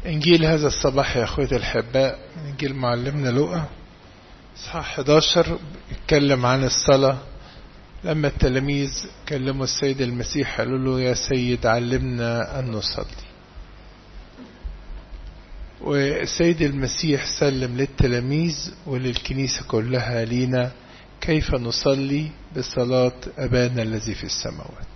إنجيل هذا الصباح يا أخوتي الحباء إنجيل معلمنا لقى إصحاح 11 بيتكلم عن الصلاة لما التلاميذ كلموا السيد المسيح قالوا له يا سيد علمنا أن نصلي والسيد المسيح سلم للتلاميذ وللكنيسة كلها لينا كيف نصلي بصلاة أبانا الذي في السماوات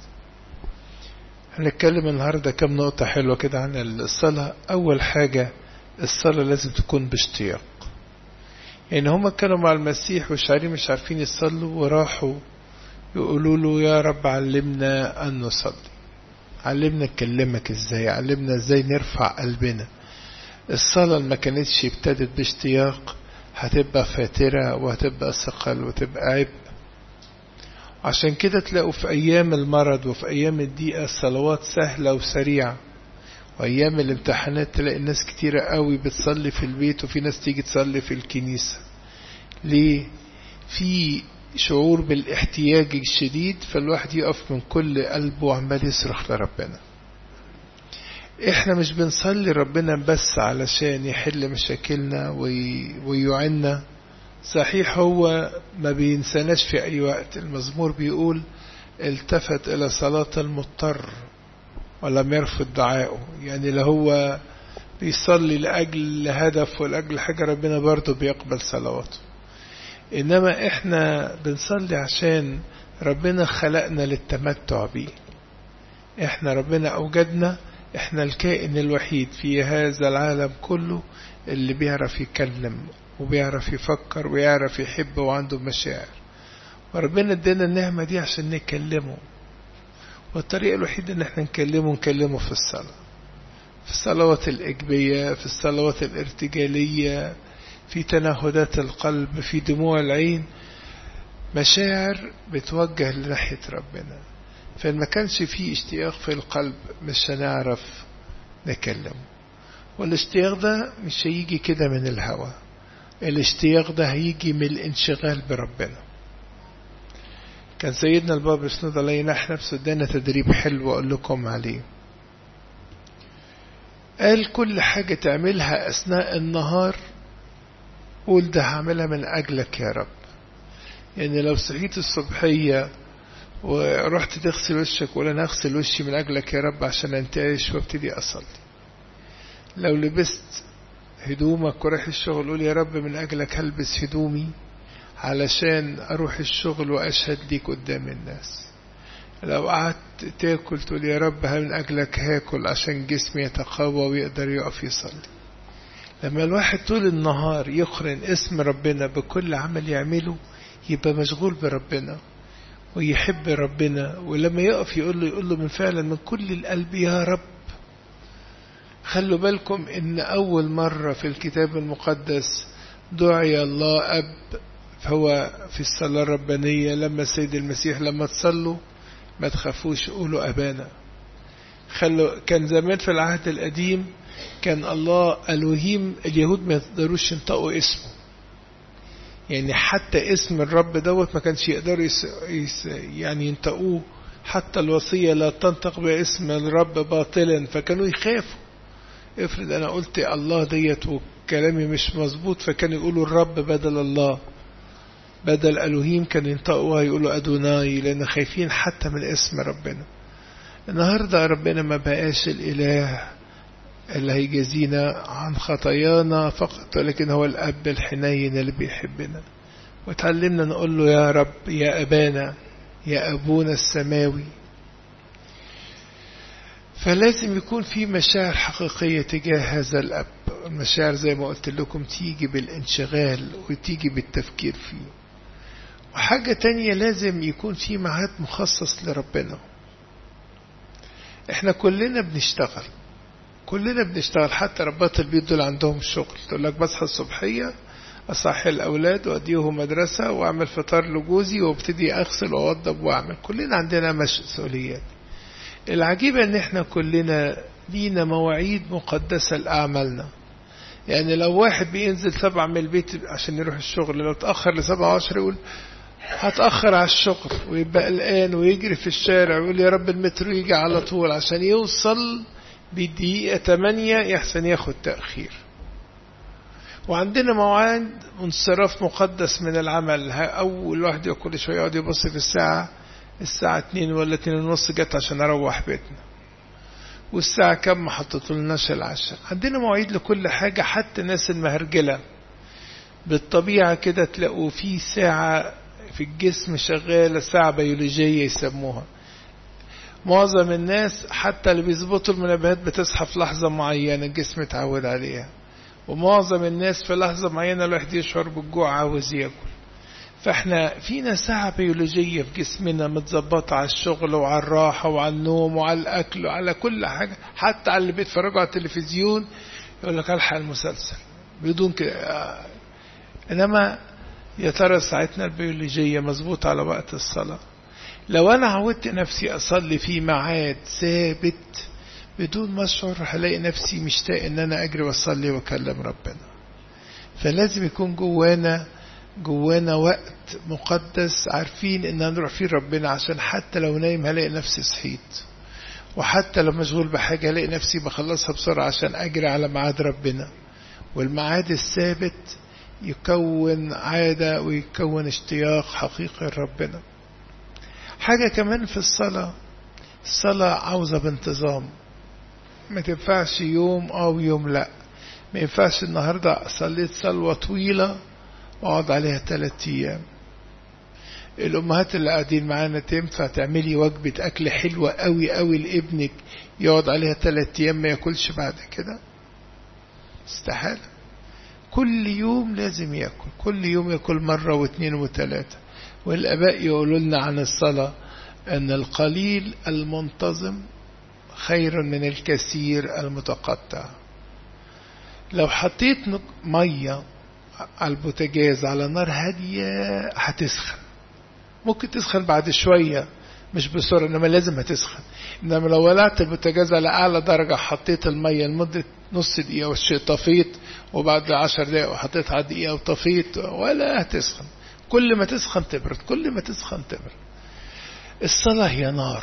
هنتكلم النهاردة كم نقطة حلوة كده عن الصلاة أول حاجة الصلاة لازم تكون باشتياق يعني هما كانوا مع المسيح وشعرين مش عارفين يصلوا وراحوا يقولوا له يا رب علمنا أن نصلي علمنا نكلمك ازاي علمنا ازاي نرفع قلبنا الصلاة ما كانتش ابتدت باشتياق هتبقى فاترة وهتبقى ثقل وتبقى عبء عشان كده تلاقوا في أيام المرض وفي أيام الضيقة الصلوات سهلة وسريعة وأيام الامتحانات تلاقي ناس كتيرة قوي بتصلي في البيت وفي ناس تيجي تصلي في الكنيسة ليه؟ في شعور بالاحتياج الشديد فالواحد يقف من كل قلبه وعمال يصرخ لربنا احنا مش بنصلي ربنا بس علشان يحل مشاكلنا ويعنا صحيح هو ما بينساناش في اي وقت المزمور بيقول التفت الى صلاة المضطر ولم يرفض دعائه يعني لو هو بيصلي لأجل هدف ولأجل حاجة ربنا برضه بيقبل صلواته إنما إحنا بنصلي عشان ربنا خلقنا للتمتع بيه إحنا ربنا أوجدنا إحنا الكائن الوحيد في هذا العالم كله اللي بيعرف يتكلم وبيعرف يفكر ويعرف يحب وعنده مشاعر وربنا ادانا النعمة دي عشان نكلمه والطريقة الوحيدة ان احنا نكلمه نكلمه في الصلاة في الصلوات الإجبية في الصلوات الارتجالية في تنهدات القلب في دموع العين مشاعر بتوجه لناحية ربنا فإن ما كانش فيه اشتياق في القلب مش هنعرف نكلمه والاشتياق ده مش هيجي كده من الهوى الاشتياق ده هيجي من الانشغال بربنا كان سيدنا البابا سنود الله ينح نفسه ادانا تدريب حلو اقول لكم عليه قال كل حاجة تعملها أثناء النهار قول ده هعملها من أجلك يا رب يعني لو صحيت الصبحية ورحت تغسل وشك ولا أنا أغسل وشي من أجلك يا رب عشان أنتعش وابتدي أصلي لو لبست هدومك ورايح الشغل قول يا رب من أجلك هلبس هدومي علشان أروح الشغل وأشهد ليك قدام الناس لو قعدت تاكل تقول يا رب من أجلك هاكل عشان جسمي يتقوى ويقدر يقف يصلي لما الواحد طول النهار يقرن اسم ربنا بكل عمل يعمله يبقى مشغول بربنا ويحب ربنا ولما يقف يقول له يقول له من فعلا من كل القلب يا رب خلوا بالكم ان اول مرة في الكتاب المقدس دعي الله اب فهو في الصلاة الربانية لما السيد المسيح لما تصلوا ما تخافوش قولوا أبانا خلوا كان زمان في العهد القديم كان الله ألوهيم اليهود ما يقدروش ينطقوا اسمه يعني حتى اسم الرب دوت ما كانش يقدروا يس يس يعني ينطقوه حتى الوصية لا تنطق باسم الرب باطلا فكانوا يخافوا افرض انا قلت الله ديت وكلامي مش مظبوط فكانوا يقولوا الرب بدل الله بدل ألوهيم كان ينطقوها يقولوا أدوناي لأن خايفين حتى من اسم ربنا النهاردة ربنا ما بقاش الإله اللي هيجازينا عن خطايانا فقط ولكن هو الأب الحنين اللي بيحبنا وتعلمنا نقول له يا رب يا أبانا يا أبونا السماوي فلازم يكون في مشاعر حقيقية تجاه هذا الأب المشاعر زي ما قلت لكم تيجي بالانشغال وتيجي بالتفكير فيه وحاجة تانية لازم يكون في ميعاد مخصص لربنا احنا كلنا بنشتغل كلنا بنشتغل حتى ربات البيت دول عندهم شغل تقول لك بصحى الصبحية أصحي الأولاد وأديهم مدرسة وأعمل فطار لجوزي وابتدي أغسل وأوضب وأعمل كلنا عندنا مسؤوليات العجيبة إن إحنا كلنا لينا مواعيد مقدسة لأعمالنا يعني لو واحد بينزل سبعة من البيت عشان يروح الشغل لو اتأخر لسبعة عشر يقول هتأخر على الشغل ويبقى قلقان ويجري في الشارع ويقول يا رب المترو يجي على طول عشان يوصل بالدقيقة 8 يحسن ياخد تأخير وعندنا موعد انصراف مقدس من العمل أول واحد كل شوية يقعد يبص في الساعة الساعة اتنين ولا اتنين ونص جت عشان أروح بيتنا والساعة كم ما حطيتولناش العشاء عندنا مواعيد لكل حاجة حتى الناس المهرجلة بالطبيعة كده تلاقوا في ساعة في الجسم شغالة ساعة بيولوجية يسموها معظم الناس حتى اللي بيظبطوا المنبهات بتصحى في لحظة معينة الجسم اتعود عليها ومعظم الناس في لحظة معينة الواحد يشعر بالجوع عاوز ياكل فاحنا فينا ساعة بيولوجية في جسمنا متظبطة على الشغل وعلى الراحة وعلى النوم وعلى الأكل وعلى كل حاجة حتى على اللي بيتفرجوا على التلفزيون يقول لك ألحق المسلسل بدون كده إنما يا ترى ساعتنا البيولوجية مظبوطة على وقت الصلاة لو أنا عودت نفسي أصلي في ميعاد ثابت بدون ما أشعر هلاقي نفسي مشتاق إن أنا أجري وأصلي وأكلم ربنا فلازم يكون جوانا جوانا وقت مقدس عارفين ان هنروح فيه ربنا عشان حتى لو نايم هلاقي نفسي صحيت وحتى لو مشغول بحاجة هلاقي نفسي بخلصها بسرعة عشان أجري على ميعاد ربنا والميعاد الثابت يكون عادة ويكون اشتياق حقيقي لربنا حاجة كمان في الصلاة الصلاة عاوزة بانتظام ما تنفعش يوم أو يوم لا ما ينفعش النهاردة صليت صلوة طويلة واقعد عليها ثلاث أيام الأمهات اللي قاعدين معانا تنفع تعملي وجبة أكل حلوة قوي قوي لابنك يقعد عليها ثلاث أيام ما ياكلش بعد كده استحالة كل يوم لازم ياكل كل يوم ياكل مرة واثنين وثلاثة والآباء يقولوا لنا عن الصلاة أن القليل المنتظم خير من الكثير المتقطع لو حطيت مية على البوتاجاز على نار هادية هتسخن ممكن تسخن بعد شوية مش بسرعة إنما لازم هتسخن إنما لو ولعت البوتاجاز على أعلى درجة حطيت المية لمدة نص دقيقة والشيء طفيت وبعد عشر دقايق وحطيتها على دقيقة وطفيت ولا هتسخن كل ما تسخن تبرد كل ما تسخن تبرد الصلاة هي نار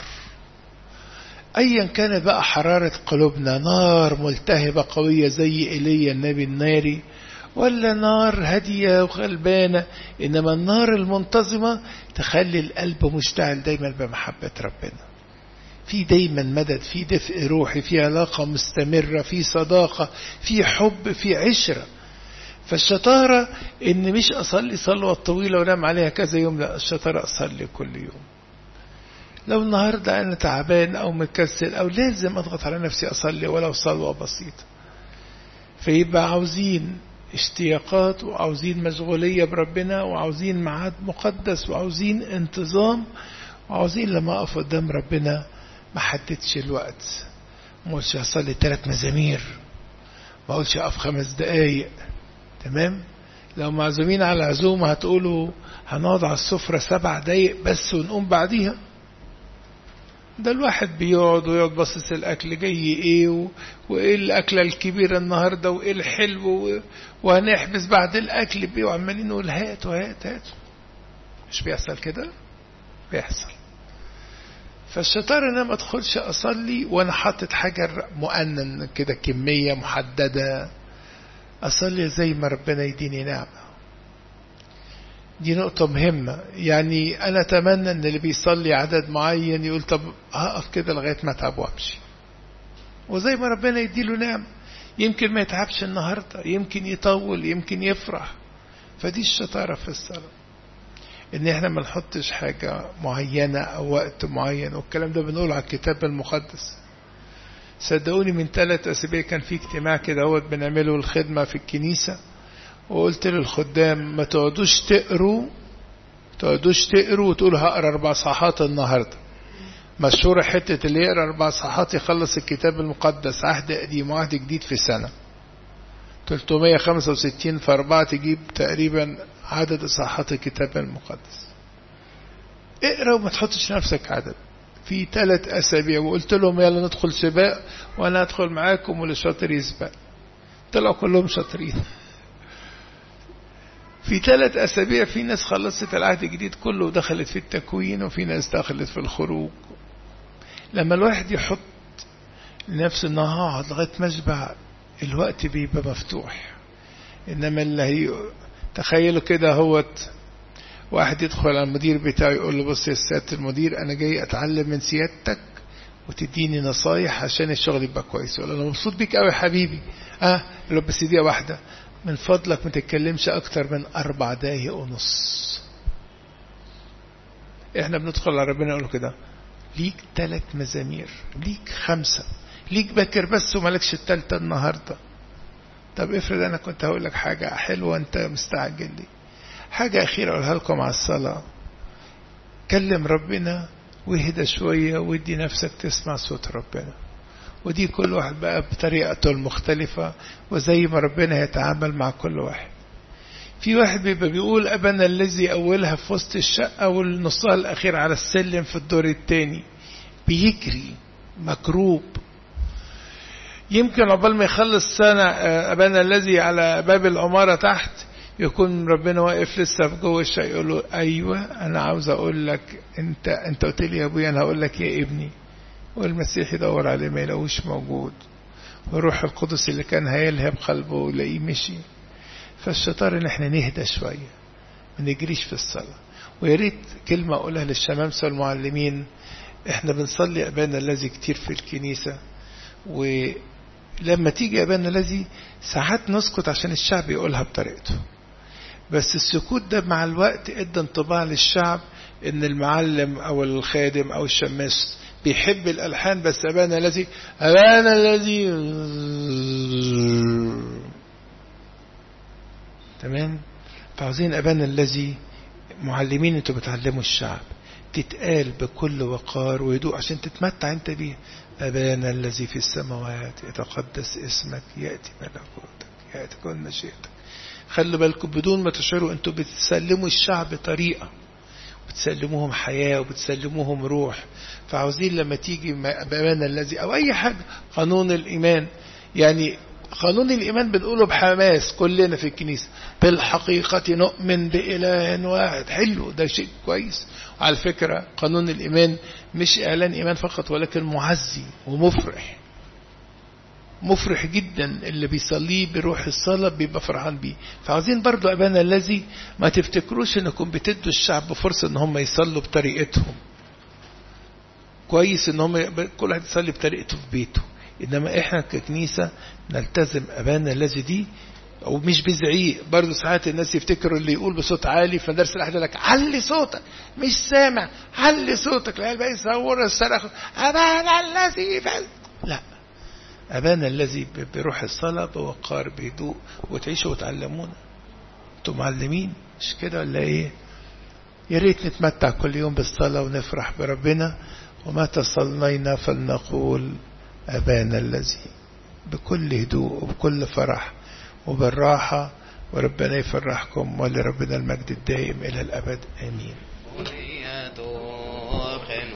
أيا كانت بقى حرارة قلوبنا نار ملتهبة قوية زي إيليا النبي الناري ولا نار هادية وغلبانة إنما النار المنتظمة تخلي القلب مشتعل دايما بمحبة ربنا في دايما مدد في دفء روحي في علاقة مستمرة في صداقة في حب في عشرة فالشطارة إن مش أصلي صلوة طويلة ونام عليها كذا يوم لا الشطارة أصلي كل يوم لو النهاردة أنا تعبان أو مكسل أو لازم أضغط على نفسي أصلي ولو صلوة بسيطة فيبقى عاوزين اشتياقات وعاوزين مشغولية بربنا وعاوزين ميعاد مقدس وعاوزين انتظام وعاوزين لما أقف قدام ربنا ما حددش الوقت ما اقولش هصلي ثلاث مزامير ما اقولش اقف خمس دقايق تمام لو معزومين على عزومة هتقولوا هنقعد على السفرة سبع دقايق بس ونقوم بعديها ده الواحد بيقعد ويقعد باصص الاكل جاي ايه و... وايه الاكله الكبيره النهارده وايه الحلو و... وهنحبس بعد الاكل بيه وعمالين نقول هات وهات هات مش بيحصل كده بيحصل فالشطار ان انا ما ادخلش اصلي وانا حاطط حاجه مؤنن كده كميه محدده اصلي زي ما ربنا يديني نعمه دي نقطة مهمة يعني أنا أتمنى أن اللي بيصلي عدد معين يقول طب هقف كده لغاية ما أتعب وأمشي وزي ما ربنا يديله نعمة يمكن ما يتعبش النهاردة يمكن يطول يمكن يفرح فدي الشطارة في الصلاة ان احنا ما نحطش حاجة معينة او وقت معين والكلام ده بنقول على الكتاب المقدس صدقوني من ثلاث اسابيع كان في اجتماع كده هو بنعمله الخدمة في الكنيسة وقلت للخدام ما تقعدوش تقروا تقعدوش تقروا وتقولوا هقرا اربع صفحات النهارده مشهورة حتة اللي يقرا اربع صفحات يخلص الكتاب المقدس عهد قديم وعهد جديد في سنة 365 في أربعة تجيب تقريبا عدد صفحات الكتاب المقدس اقرا وما تحطش نفسك عدد في ثلاث أسابيع وقلت لهم يلا ندخل سباق وأنا أدخل معاكم واللي شاطر يسبق طلعوا كلهم شاطرين في ثلاث أسابيع في ناس خلصت العهد الجديد كله ودخلت في التكوين وفي ناس دخلت في الخروج لما الواحد يحط لنفسي ان هقعد لغايه ما اشبع الوقت بيبقى مفتوح انما اللي هي تخيلوا كده هوت واحد يدخل على المدير بتاعه يقول له بص يا سياده المدير انا جاي اتعلم من سيادتك وتديني نصايح عشان الشغل يبقى كويس يقول انا مبسوط بيك قوي يا حبيبي اه لو بس دقيقه واحده من فضلك ما تتكلمش اكتر من اربع دقايق ونص احنا بندخل على ربنا نقول كده ليك ثلاث مزامير ليك خمسة ليك باكر بس ومالكش التالتة النهاردة طب افرض انا كنت هقول لك حاجة حلوة انت مستعجل لي حاجة اخيرة اقولها لكم على الصلاة كلم ربنا واهدى شوية وادي نفسك تسمع صوت ربنا ودي كل واحد بقى بطريقته المختلفة وزي ما ربنا يتعامل مع كل واحد في واحد بيبقى بيقول أبنا الذي أولها في وسط الشقة والنصها الأخير على السلم في الدور التاني بيجري مكروب يمكن عقبال ما يخلص سنة أبانا الذي على باب العمارة تحت يكون ربنا واقف لسه في جوه الشقة يقول له أيوة أنا عاوز أقول لك أنت أنت قلت لي يا أبويا أنا هقول لك يا ابني والمسيح يدور عليه ما يلاقوش موجود والروح القدس اللي كان هيلهب قلبه يلاقيه مشي فالشطار ان احنا نهدى شوية ما نجريش في الصلاة ويا ريت كلمة اقولها للشمامسة والمعلمين احنا بنصلي ابانا الذي كتير في الكنيسة ولما تيجي ابانا الذي ساعات نسكت عشان الشعب يقولها بطريقته بس السكوت ده مع الوقت ادى انطباع للشعب ان المعلم او الخادم او الشماس بيحب الالحان بس ابانا الذي ابانا الذي تمام فعاوزين أبانا الذي معلمين انتوا بتعلموا الشعب تتقال بكل وقار وهدوء عشان تتمتع انت بيه أبانا الذي في السماوات يتقدس اسمك يأتي ملكوتك يأتي كل مشيئتك خلوا بالكم بدون ما تشعروا انتوا بتسلموا الشعب طريقة بتسلموهم حياة وبتسلموهم روح فعاوزين لما تيجي أبانا الذي أو أي حاجة قانون الإيمان يعني قانون الإيمان بنقوله بحماس كلنا في الكنيسة بالحقيقة نؤمن بإله واحد حلو ده شيء كويس وعلى فكرة قانون الإيمان مش إعلان إيمان فقط ولكن معزي ومفرح مفرح جدا اللي بيصليه بروح الصلاة بيبقى فرحان بيه فعاوزين برضو أبانا الذي ما تفتكروش انكم بتدوا الشعب فرصة ان هم يصلوا بطريقتهم كويس ان هم كل واحد يصلي بطريقته في بيته إنما إحنا ككنيسة نلتزم أبانا الذي دي أو مش بزعيق برضه ساعات الناس يفتكروا اللي يقول بصوت عالي فدرس الأحد لك علي صوتك مش سامع علي صوتك العيال بقى يصور الصرخ أبانا الذي فل. لا أبانا الذي بروح الصلاة بوقار بهدوء وتعيشوا وتعلمونا أنتم معلمين مش كده ولا إيه يا ريت نتمتع كل يوم بالصلاة ونفرح بربنا ومتى صلينا فلنقول أبانا الذي بكل هدوء وبكل فرح وبالراحة وربنا يفرحكم ولربنا المجد الدائم إلى الأبد آمين